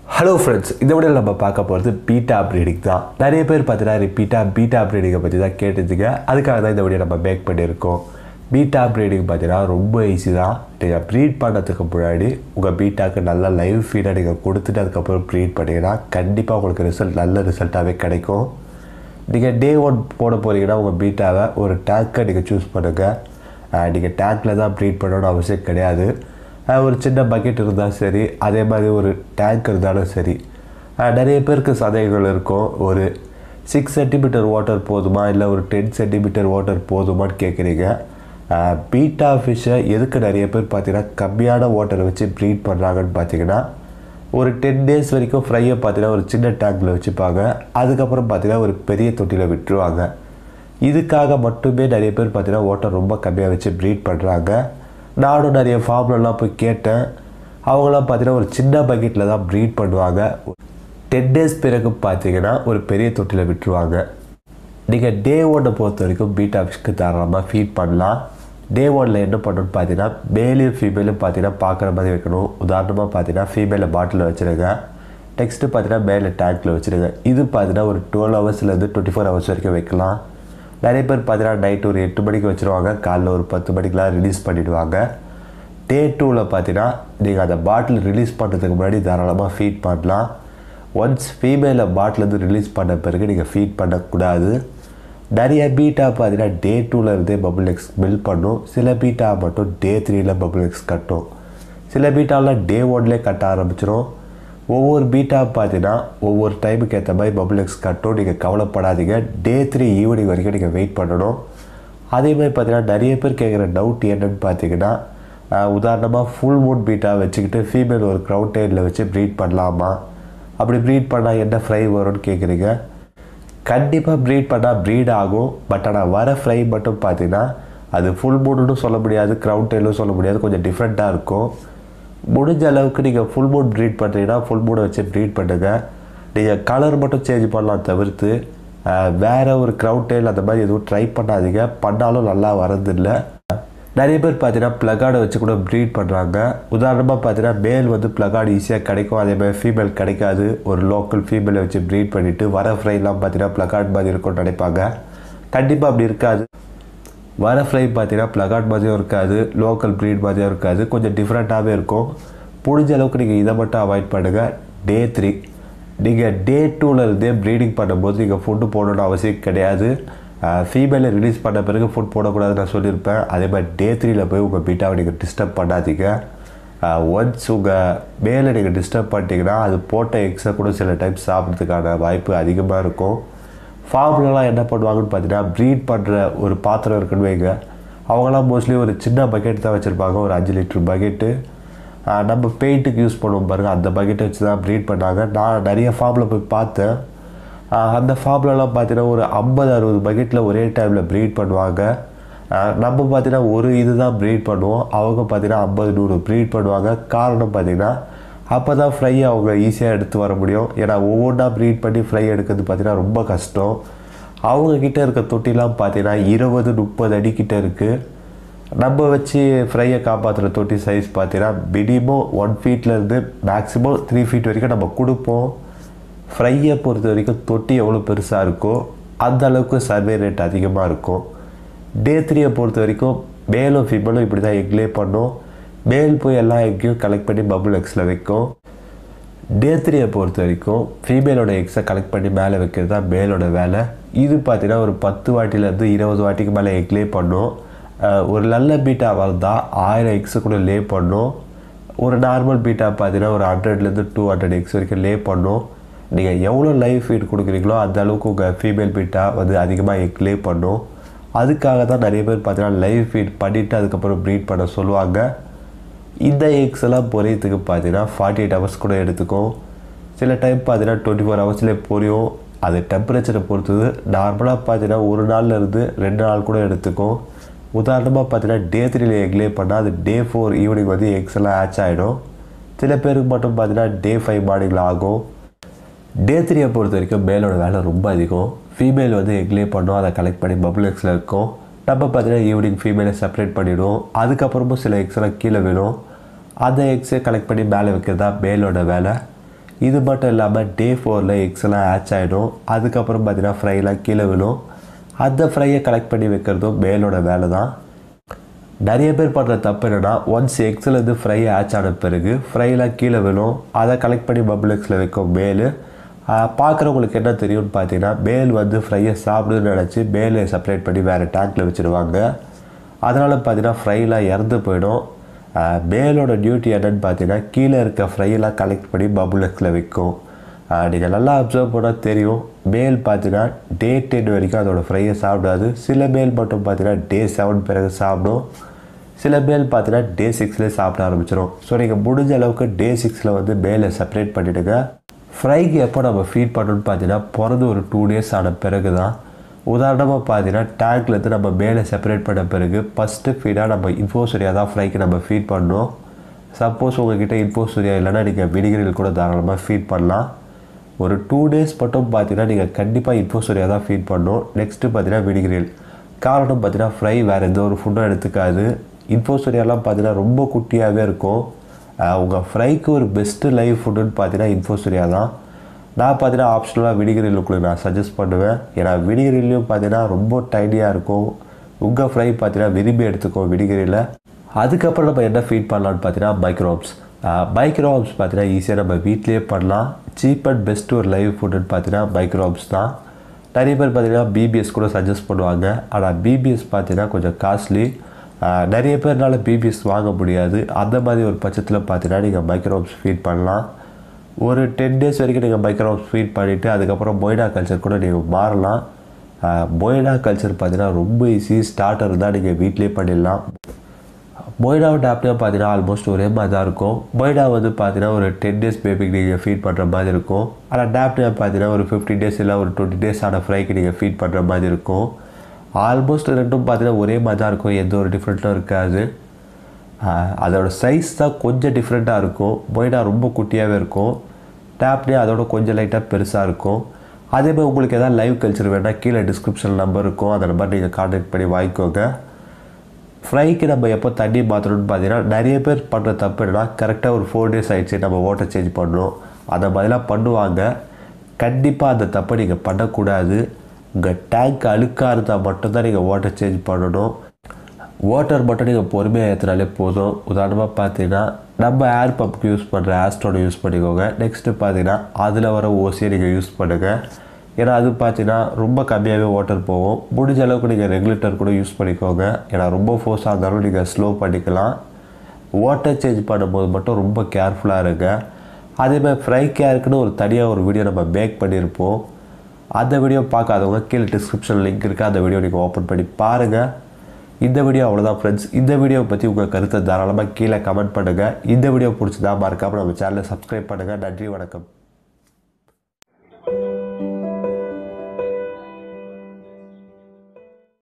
hello friends இந்த விட நம்ம பார்க்க போகிறது பீட்டா ப்ரீடிங் தான் நிறைய பேர் பார்த்தீங்கன்னா ரிப்பீட்டாக பீட்டா ப்ரீடிங்கை பற்றி தான் கேட்டுச்சுங்க அதுக்காக தான் இந்த வீடியோ நம்ம மேக் பண்ணியிருக்கோம் பீட்டா ப்ரீடிங் பார்த்தீங்கன்னா ரொம்ப ஈஸி தான் நீங்கள் ப்ரீட் பண்ணுறதுக்கு முன்னாடி உங்கள் பீட்டாக்கு நல்ல லைவ் ஃபீடாக நீங்கள் கொடுத்துட்டு அதுக்கப்புறம் ப்ரீட் பண்ணிங்கன்னா கண்டிப்பாக உங்களுக்கு ரிசல்ட் நல்ல ரிசல்ட்டாகவே கிடைக்கும் நீங்கள் டே ஒன் போட போகிறீங்கன்னா உங்கள் பீட்டாவை ஒரு டேங்கை நீங்கள் சூஸ் பண்ணுங்கள் நீங்கள் டேங்க்கில் தான் ப்ரீட் பண்ணணும்னு அவசியம் கிடையாது அஹ் ஒரு சின்ன பக்கெட் இருந்தாலும் சரி அதே மாதிரி ஒரு டேங்க் இருந்தாலும் சரி அஹ் நிறைய பேருக்கு சந்தேகங்கள் இருக்கும் ஒரு சிக்ஸ் சென்டிமீட்டர் வாட்டர் போதுமா இல்லை ஒரு டென் சென்டிமீட்டர் வாட்டர் போதுமான்னு கேட்குறீங்க பீட்டா ஃபிஷ்ஷை எதுக்கு நிறைய பேர் பார்த்தீங்கன்னா கம்மியான வாட்டரை வச்சு ப்ரீட் பண்ணுறாங்கன்னு பார்த்தீங்கன்னா ஒரு டென் டேஸ் வரைக்கும் ஃப்ரையை பார்த்தீங்கன்னா ஒரு சின்ன டேங்கில் வச்சுப்பாங்க அதுக்கப்புறம் பார்த்தீங்கன்னா ஒரு பெரிய தொட்டியில் விட்டுருவாங்க இதுக்காக மட்டுமே நிறைய பேர் பார்த்தீங்கன்னா வாட்டர் ரொம்ப கம்மியாக வச்சு ப்ரீட் பண்ணுறாங்க நானும் நிறைய ஃபார்ம்லலாம் போய் கேட்டேன் அவங்களாம் பார்த்தீங்கன்னா ஒரு சின்ன பக்கெட்டில் தான் ப்ரீட் பண்ணுவாங்க டென் டேஸ் பிறகு பார்த்தீங்கன்னா ஒரு பெரிய தொட்டியில் விட்டுருவாங்க நீங்கள் டே ஒன்னை பொறுத்த வரைக்கும் பீட்டா ஃபிஷ்க்கு தாராளமாக ஃபீட் பண்ணலாம் டே ஒனில் என்ன பண்ணணும்னு பார்த்தீங்கன்னா மேலையும் ஃபீமேலும் பார்த்தீங்கன்னா பார்க்குற மாதிரி வைக்கணும் உதாரணமாக பார்த்தீங்கன்னா ஃபீமேலை பாட்டிலில் வச்சுருங்க நெக்ஸ்ட்டு பார்த்தீங்கன்னா மேலே டேங்க்கில் வச்சுருங்க இது பார்த்தீங்கன்னா ஒரு டுவெல் ஹவர்ஸ்லேருந்து டுவெண்ட்டி ஃபோர் ஹவர்ஸ் வரைக்கும் வைக்கலாம் நிறைய பேர் பார்த்தீங்கன்னா நைட் ஒரு எட்டு மணிக்கு வச்சுருவாங்க காலைல ஒரு பத்து மணிக்கெலாம் ரிலீஸ் பண்ணிவிடுவாங்க டே டூவில் பார்த்தீங்கன்னா நீங்கள் அந்த பாட்டில் ரிலீஸ் பண்ணுறதுக்கு முன்னாடி தாராளமாக ஃபீட் பண்ணலாம் ஒன்ஸ் ஃபீமேலை பாட்டிலேருந்து ரிலீஸ் பண்ண பிறகு நீங்கள் ஃபீட் பண்ணக்கூடாது நிறைய பீட்டா பார்த்தீங்கன்னா டே டூவில் இருந்தே பபுள் எக்ஸ் பில்ட் பண்ணும் சில பீட்டா மட்டும் டே த்ரீயில் பபுள் எக்ஸ் கட்டும் சில பீட்டாலாம் டே ஒன்லேயே கட்ட ஆரம்பிச்சிடும் ஒவ்வொரு பீட்டா பார்த்தீங்கன்னா ஒவ்வொரு டைமுக்கு ஏற்ற மாதிரி பபுள் எக்ஸ் கட்டும் நீங்கள் கவலைப்படாதீங்க டே த்ரீ ஈவினிங் வரைக்கும் நீங்கள் வெயிட் பண்ணணும் அதே மாதிரி பார்த்தீங்கன்னா நிறைய பேர் கேட்குற டவுட் என்னன்னு பார்த்தீங்கன்னா உதாரணமாக ஃபுல் மூன் பீட்டா வச்சுக்கிட்டு ஃபீமேல் ஒரு க்ரௌட் டைனில் வச்சு ப்ரீட் பண்ணலாமா அப்படி ப்ரீட் பண்ணால் என்ன ஃப்ரை வரும்னு கேட்குறீங்க கண்டிப்பாக ப்ரீட் பண்ணால் ப்ரீட் ஆகும் பட் ஆனால் வர ஃப்ரை மட்டும் பார்த்தீங்கன்னா அது ஃபுல் மூணுன்னு சொல்ல முடியாது க்ரௌட் டைலும் சொல்ல முடியாது கொஞ்சம் டிஃப்ரெண்ட்டாக இருக்கும் முடிஞ்ச அளவுக்கு நீங்கள் ஃபுல் மூன் ப்ரீட் பண்ணுறீங்கன்னா ஃபுல் மூனை வச்சு ப்ரீட் பண்ணுங்கள் நீங்கள் கலர் மட்டும் சேஞ்ச் பண்ணலாம் தவிர்த்து வேறு ஒரு க்ரௌட் டைல் அந்த மாதிரி எதுவும் ட்ரை பண்ணாதீங்க பண்ணாலும் நல்லா வரதில்லை நிறைய பேர் பார்த்தீங்கன்னா ப்ளகார்டை வச்சு கூட ப்ரீட் பண்ணுறாங்க உதாரணமாக பார்த்தீங்கன்னா மேல் வந்து ப்ளகார்டு ஈஸியாக கிடைக்கும் அதே மாதிரி ஃபீமேல் கிடைக்காது ஒரு லோக்கல் ஃபீமேலை வச்சு ப்ரீட் பண்ணிவிட்டு வர ஃப்ரைலாம் பார்த்தீங்கன்னா ப்ளகார்ட் மாதிரி இருக்கும்னு நினைப்பாங்க கண்டிப்பாக அப்படி இருக்காது வர ஃப்ரை பார்த்தீங்கன்னா ப்ளகார்ட் மாதிரியும் இருக்காது லோக்கல் ப்ரீட் மாதிரியும் இருக்காது கொஞ்சம் டிஃப்ரெண்ட்டாகவே இருக்கும் முடிஞ்ச அளவுக்கு நீங்கள் இதை மட்டும் அவாய்ட் பண்ணுங்கள் டே த்ரீ நீங்கள் டே டூவில் இருந்தே ப்ரீடிங் பண்ணும்போது நீங்கள் ஃபுட்டு போடணும்னு அவசியம் கிடையாது ஃபீமேலை ரிலீஸ் பண்ண பிறகு ஃபுட் போடக்கூடாதுன்னு நான் சொல்லியிருப்பேன் அதே மாதிரி டே த்ரீயில் போய் உங்கள் பீட்டாவை நீங்கள் டிஸ்டர்ப் பண்ணாதீங்க ஒன்ஸ் உங்கள் மேலே நீங்கள் டிஸ்டர்ப் பண்ணிட்டீங்கன்னா அது போட்ட எக்ஸை கூட சில டைம் சாப்பிட்றதுக்கான வாய்ப்பு அதிகமாக இருக்கும் ஃபார்ம்லலாம் என்ன பண்ணுவாங்கன்னு பார்த்தீங்கன்னா ப்ரீட் பண்ணுற ஒரு பாத்திரம் இருக்குன்னு வைங்க அவங்களாம் மோஸ்ட்லி ஒரு சின்ன பக்கெட் தான் வச்சுருப்பாங்க ஒரு அஞ்சு லிட்டர் பக்கெட்டு நம்ம பெயிண்ட்டுக்கு யூஸ் பண்ணுவோம் பாருங்கள் அந்த பக்கெட்டை வச்சு தான் ப்ரீட் பண்ணாங்க நான் நிறைய ஃபார்மில் போய் பார்த்தேன் அந்த ஃபார்ம்லலாம் பார்த்தீங்கன்னா ஒரு ஐம்பது அறுபது பக்கெட்டில் ஒரே டைமில் ப்ரீட் பண்ணுவாங்க நம்ம பார்த்தீங்கன்னா ஒரு இது தான் ப்ரீட் பண்ணுவோம் அவங்க பார்த்தீங்கன்னா ஐம்பது நூறு ப்ரீட் பண்ணுவாங்க காரணம் பார்த்தீங்கன்னா அப்போ தான் ஃப்ரை அவங்க ஈஸியாக எடுத்து வர முடியும் ஏன்னா ஒவ்வொன்றா ப்ரீட் பண்ணி ஃப்ரை எடுக்கிறது பார்த்தீங்கன்னா ரொம்ப கஷ்டம் அவங்கக்கிட்ட இருக்க தொட்டிலாம் பார்த்தீங்கன்னா இருபது முப்பது அடிக்கிட்ட இருக்குது நம்ம வச்சு ஃப்ரையை காப்பாற்றுற தொட்டி சைஸ் பார்த்தீங்கன்னா மினிமம் ஒன் ஃபீட்லேருந்து மேக்ஸிமம் த்ரீ ஃபீட் வரைக்கும் நம்ம கொடுப்போம் ஃப்ரையை பொறுத்த வரைக்கும் தொட்டி எவ்வளோ பெருசாக இருக்கோ அந்த அளவுக்கு சர்வே ரேட் அதிகமாக இருக்கும் டே த்ரீயை பொறுத்த வரைக்கும் மேலும் ஃபீமேலும் இப்படி தான் எக்லே பண்ணும் மேல் போய் எல்லா எக்கையும் கலெக்ட் பண்ணி பபுள் எக்ஸில் வைக்கும் டே த்ரீயை பொறுத்த வரைக்கும் ஃபீமேலோட எக்ஸை கலெக்ட் பண்ணி மேலே வைக்கிறது தான் மேலோட வேலை இது பார்த்தீங்கன்னா ஒரு பத்து வாட்டிலேருந்து இருபது வாட்டிக்கு மேலே எக் லே பண்ணும் ஒரு நல்ல பீட்டா வந்தால் ஆயிரம் எக்ஸு கூட லே பண்ணும் ஒரு நார்மல் பீட்டா பார்த்தீங்கன்னா ஒரு ஹண்ட்ரட்லேருந்து டூ ஹண்ட்ரட் எக்ஸ் வரைக்கும் லே பண்ணும் நீங்கள் எவ்வளோ லைவ் ஃபீட் கொடுக்குறீங்களோ அந்த அளவுக்கு உங்கள் ஃபீமேல் பீட்டா வந்து அதிகமாக எக் லே பண்ணும் அதுக்காக தான் நிறைய பேர் பார்த்தீங்கன்னா லைவ் ஃபீட் பண்ணிவிட்டு அதுக்கப்புறம் ப்ரீட் பண்ண சொல்லுவாங்க இந்த எக்ஸ் எல்லாம் பொரியத்துக்கு பார்த்தீங்கன்னா ஃபார்ட்டி எயிட் ஹவர்ஸ் கூட எடுத்துக்கும் சில டைம் பார்த்தீங்கன்னா டுவெண்ட்டி ஃபோர் ஹவர்ஸ்லேயே பொரியும் அது டெம்பரேச்சரை பொறுத்தது நார்மலாக பார்த்தீங்கன்னா ஒரு நாளில் இருந்து ரெண்டு நாள் கூட எடுத்துக்கும் உதாரணமாக பார்த்தீங்கன்னா டே த்ரீல எக்லே பண்ணால் அது டே ஃபோர் ஈவினிங் வந்து எக்ஸ் எல்லாம் ஆச் ஆகிடும் சில பேருக்கு மட்டும் பார்த்தீங்கன்னா டே ஃபைவ் மார்னிங்கில் ஆகும் டே த்ரீயை பொறுத்த வரைக்கும் மேலோட வேலை ரொம்ப அதிகம் ஃபீமேல் வந்து எக்லே பண்ணோம் அதை கலெக்ட் பண்ணி பபுள் எக்ஸில் இருக்கும் நம்ம பார்த்தீங்கன்னா ஈவினிங் ஃபீமேலை செப்பரேட் பண்ணிவிடுவோம் அதுக்கப்புறமும் சில எக்ஸ் எல்லாம் கீழே விழும் அந்த எக்ஸை கலெக்ட் பண்ணி மேலே வைக்கிறது தான் மேலோட வேலை இது மட்டும் இல்லாமல் டே ஃபோரில் எக்ஸ்லாம் ஆச் ஆகிடும் அதுக்கப்புறம் பார்த்தீங்கன்னா ஃப்ரைலாம் கீழே விழும் அந்த ஃப்ரையை கலெக்ட் பண்ணி வைக்கிறதும் மேலோட வேலை தான் நிறைய பேர் பண்ணுற தப்பு என்னென்னா ஒன்ஸ் எக்ஸ்லேருந்து ஃப்ரை ஆச் ஆன பிறகு ஃப்ரைலாம் கீழே விழும் அதை கலெக்ட் பண்ணி பபுள் எக்ஸில் வைக்கும் மேலு பார்க்குறவங்களுக்கு என்ன தெரியும்னு பார்த்தீங்கன்னா மேல் வந்து ஃப்ரையை சாப்பிடுன்னு நினச்சி மேலே செப்பரேட் பண்ணி வேறு டேங்க்கில் வச்சுருவாங்க அதனால் பார்த்தீங்கன்னா ஃப்ரைலாம் இறந்து போயிடும் மேலோட டியூட்டி என்னன்னு பார்த்தீங்கன்னா கீழே இருக்க ஃப்ரையெல்லாம் கலெக்ட் பண்ணி பபுள் எக்ஸில் வைக்கும் நீங்கள் நல்லா அப்சர்வ் பண்ணால் தெரியும் மேல் பார்த்தீங்கன்னா டே டென் வரைக்கும் அதோட ஃப்ரையை சாப்பிடாது சில மேல் மட்டும் பார்த்தீங்கன்னா டே செவன் பிறகு சாப்பிடும் சில மேல் பார்த்தீங்கன்னா டே சிக்ஸ்லேயே சாப்பிட ஆரம்பிச்சிடும் ஸோ நீங்கள் முடிஞ்ச அளவுக்கு டே சிக்ஸில் வந்து மேலே செப்பரேட் பண்ணிவிடுங்க ஃப்ரைக்கு எப்போ நம்ம ஃபீட் பண்ணணும்னு பார்த்தீங்கன்னா பிறந்து ஒரு டூ டேஸ் ஆன பிறகு தான் உதாரணமாக பார்த்தீங்கன்னா டேங்க்லேருந்து நம்ம மேலே செப்பரேட் பண்ண பிறகு ஃபஸ்ட்டு ஃபீடாக நம்ம இன்ஃபோசரியாக தான் ஃப்ரைக்கு நம்ம ஃபீட் பண்ணணும் சப்போஸ் உங்ககிட்ட இன்ஃபோசரியா இல்லைன்னா நீங்கள் வினிகரில் கூட தாராளமாக ஃபீட் பண்ணலாம் ஒரு டூ டேஸ் மட்டும் பார்த்தீங்கன்னா நீங்கள் கண்டிப்பாக இன்ஃபோசரியாக தான் ஃபீட் பண்ணணும் நெக்ஸ்ட்டு பார்த்தீங்கன்னா வினிகரில் காரணம் பார்த்தீங்கன்னா ஃப்ரை வேறு எந்த ஒரு ஃபுட்டும் எடுத்துக்காது இன்ஃபோசரியாலாம் பார்த்தீங்கன்னா ரொம்ப குட்டியாகவே இருக்கும் உங்கள் ஃப்ரைக்கு ஒரு பெஸ்ட்டு லைவ் ஃபுட்டுன்னு பார்த்தீங்கன்னா இன்ஃபோசரியா தான் நான் பார்த்தீங்கன்னா ஆப்ஷனலாக வினிகரில் உங்களுக்கு நான் சஜஸ்ட் பண்ணுவேன் ஏன்னா வினிகரிலையும் பார்த்தீங்கன்னா ரொம்ப டைனியாக இருக்கும் உங்கள் ஃப்ரை பார்த்தீங்கன்னா விரும்பி எடுத்துக்கும் வினிகரியில் அதுக்கப்புறம் நம்ம என்ன ஃபீட் பண்ணலான்னு பார்த்தீங்கன்னா மைக்ரோப்ஸ் மைக்ரோப்ஸ் பார்த்தீங்கன்னா ஈஸியாக நம்ம வீட்லேயே பண்ணலாம் சீப் அண்ட் பெஸ்ட் ஒரு லைவ் ஃபுட்டுன்னு பார்த்தீங்கன்னா மைக்ரோப்ஸ் தான் நிறைய பேர் பார்த்தீங்கன்னா பிபிஎஸ் கூட சஜஸ்ட் பண்ணுவாங்க ஆனால் பிபிஎஸ் பார்த்தீங்கன்னா கொஞ்சம் காஸ்ட்லி நிறைய பேர்னால பிபிஎஸ் வாங்க முடியாது அந்த மாதிரி ஒரு பட்சத்தில் பார்த்தீங்கன்னா நீங்கள் மைக்ரோப்ஸ் ஃபீட் பண்ணலாம் ஒரு டென் டேஸ் வரைக்கும் நீங்கள் மைக்ரோப்ஸ் ஃபீட் பண்ணிவிட்டு அதுக்கப்புறம் மொய்னா கல்ச்சர் கூட நீங்கள் மாறலாம் மொய்னா கல்ச்சர் பார்த்தீங்கன்னா ரொம்ப ஈஸி ஸ்டார்டர் தான் நீங்கள் வீட்லேயே பண்ணிடலாம் மொய்டாவும் டேப்லேயும் பார்த்தீங்கன்னா ஆல்மோஸ்ட் ஒரே மாதிரி தான் இருக்கும் மொய்டா வந்து பார்த்தீங்கன்னா ஒரு டென் டேஸ் பேபிக்கு நீங்கள் ஃபீட் பண்ணுற மாதிரி இருக்கும் ஆனால் டேப்லேயே பார்த்தீங்கன்னா ஒரு ஃபிஃப்டி டேஸ் இல்லை ஒரு டுவெண்ட்டி டேஸ் ஆன ஃப்ரைக்கு நீங்கள் ஃபீட் பண்ணுற மாதிரி இருக்கும் ஆல்மோஸ்ட் ரெண்டும் பார்த்தீங்கன்னா ஒரே மாதிரி தான் இருக்கும் எந்த ஒரு டிஃப்ரெண்ட்டும் இருக்காது அதோட சைஸ் தான் கொஞ்சம் டிஃப்ரெண்ட்டாக இருக்கும் மொய்டா ரொம்ப குட்டியாகவே இருக்கும் டேப்லேயே அதோட கொஞ்சம் லைட்டாக பெருசாக இருக்கும் அதே மாதிரி உங்களுக்கு எதாவது லைவ் கல்ச்சர் வேணால் கீழே டிஸ்கிரிப்ஷன் நம்பர் இருக்கும் அதை நம்பர் நீங்கள் கான்டாக்ட் பண்ணி வாங்கிக்கோங்க ஃப்ரைக்கு நம்ம எப்போ தண்ணி மாற்றணும்னு பார்த்தீங்கன்னா நிறைய பேர் பண்ணுற தப்பு என்னன்னா கரெக்டாக ஒரு ஃபோர் டேஸ் ஆகிடுச்சு நம்ம வாட்டர் சேஞ்ச் பண்ணணும் அந்த மாதிரிலாம் பண்ணுவாங்க கண்டிப்பாக அந்த தப்பை நீங்கள் பண்ணக்கூடாது உங்கள் டேங்க் அழுக்காக இருந்தால் மட்டும்தான் நீங்கள் வாட்டர் சேஞ்ச் பண்ணணும் வாட்டர் மட்டும் நீங்கள் பொறுமையாக ஏற்றுனாலே போதும் உதாரணமாக பார்த்தீங்கன்னா நம்ம ஏர் பம்ப்க்கு யூஸ் பண்ணுற ஆஸ்ட்ரோனை யூஸ் பண்ணிக்கோங்க நெக்ஸ்ட்டு பார்த்தீங்கன்னா அதில் வர ஓசியை நீங்கள் யூஸ் பண்ணுங்கள் ஏன்னா அது பார்த்தீங்கன்னா ரொம்ப கம்மியாகவே வாட்டர் போகும் முடிஞ்ச அளவுக்கு நீங்கள் ரெகுலேட்டர் கூட யூஸ் பண்ணிக்கோங்க ஏன்னா ரொம்ப ஃபோர்ஸாக இருந்தாலும் நீங்கள் ஸ்லோ பண்ணிக்கலாம் வாட்டர் சேஞ்ச் பண்ணும்போது மட்டும் ரொம்ப கேர்ஃபுல்லாக இருங்க அதேமாதிரி ஃப்ரை கேருக்குன்னு ஒரு தனியாக ஒரு வீடியோ நம்ம மேக் பண்ணியிருப்போம் அந்த வீடியோ பார்க்காதவங்க கீழே டிஸ்கிரிப்ஷன் லிங்க் இருக்குது அந்த வீடியோ நீங்கள் ஓப்பன் பண்ணி பாருங்கள் இந்த வீடியோ அவ்வளோதான் ஃப்ரெண்ட்ஸ் இந்த வீடியோவை பற்றி உங்கள் கருத்தை தாராளமாக கீழே கமெண்ட் பண்ணுங்கள் இந்த வீடியோ பிடிச்சதா மறக்காமல் நம்ம சேனலை சப்ஸ்கிரைப் பண்ணுங்கள் நன்றி வணக்கம்